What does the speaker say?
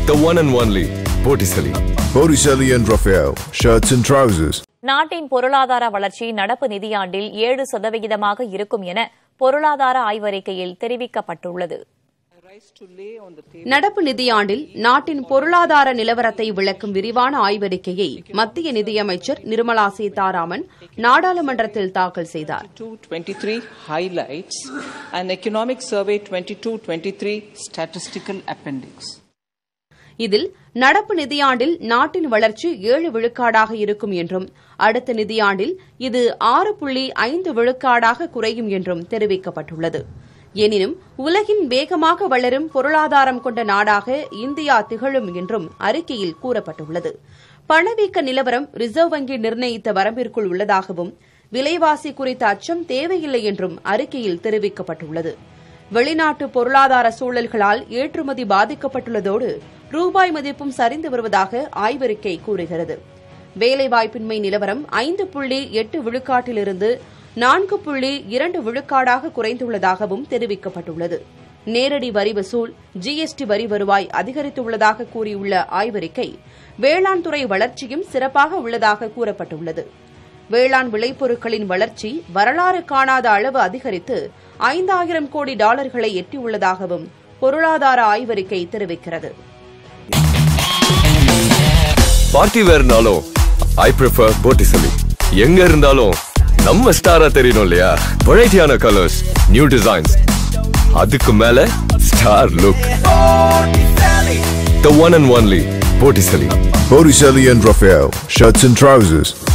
The one and only Botticelli. Botticelli and Raphael, shirts and trousers. நாட்டின் பொருளாதார வளர்ச்சி நடப்பு நிதியாண்டில் ஏழு சதவிகிதமாக இருக்கும் என பொருளாதார ஆய்வறிக்கையில் தெரிவிக்கப்பட்டுள்ளது நடப்பு நிதியாண்டில் நாட்டின் பொருளாதார நிலவரத்தை விளக்கும் விரிவான ஆய்வறிக்கையை மத்திய நிதியமைச்சர் நிர்மலா சீதாராமன் நாடாளுமன்றத்தில் தாக்கல் செய்தார் 22-23 highlights and Economic Survey 22-23 statistical appendix. இதில் நடப்பு நிதியாண்டில் நாட்டின் வளர்ச்சி ஏழு விழுக்காடாக இருக்கும் என்றும் அடுத்த நிதியாண்டில் இது ஆறு புள்ளி ஐந்து விழுக்காடாக குறையும் என்றும் தெரிவிக்கப்பட்டுள்ளது எனினும் உலகின் வேகமாக வளரும் பொருளாதாரம் கொண்ட நாடாக இந்தியா திகழும் என்றும் அறிக்கையில் கூறப்பட்டுள்ளது பணவீக்க நிலவரம் ரிசர்வ் வங்கி நிர்ணயித்த வரம்பிற்குள் உள்ளதாகவும் விலைவாசி குறித்த அச்சம் தேவையில்லை என்றும் அறிக்கையில் தெரிவிக்கப்பட்டுள்ளது வெளிநாட்டு பொருளாதார சூழல்களால் ஏற்றுமதி பாதிக்கப்பட்டுள்ளதோடு ரூபாய் மதிப்பும் சரிந்து வருவதாக ஆய்வறிக்கை கூறுகிறது வேலைவாய்ப்பின்மை நிலவரம் ஐந்து புள்ளி எட்டு விழுக்காட்டிலிருந்து நான்கு புள்ளி இரண்டு விழுக்காடாக குறைந்துள்ளதாகவும் தெரிவிக்கப்பட்டுள்ளது நேரடி வரி வசூல் ஜிஎஸ்டி வரி வருவாய் அதிகரித்துள்ளதாக கூறியுள்ள ஆய்வறிக்கை வேளாண் துறை வளர்ச்சியும் சிறப்பாக உள்ளதாக கூறப்பட்டுள்ளது வேளாண் விளைபொருட்களின் வளர்ச்சி வரலாறு காணாத அளவு அதிகரித்து ஐந்தாயிரம் கோடி டாலர்களை எட்டியுள்ளதாகவும் பொருளாதார ஆய்வறிக்கை தெரிவிக்கிறது பார்ட்டி வேர்னாலும் ஐ ப்ரிஃபர் Botticelli. எங்க இருந்தாலும் நம்ம ஸ்டாரா தெரியணும் இல்லையா வெரைட்டியான கலர்ஸ் நியூ டிசைன்ஸ் அதுக்கு மேல star look The one and only Botticelli. Botticelli and Raphael, shirts and trousers.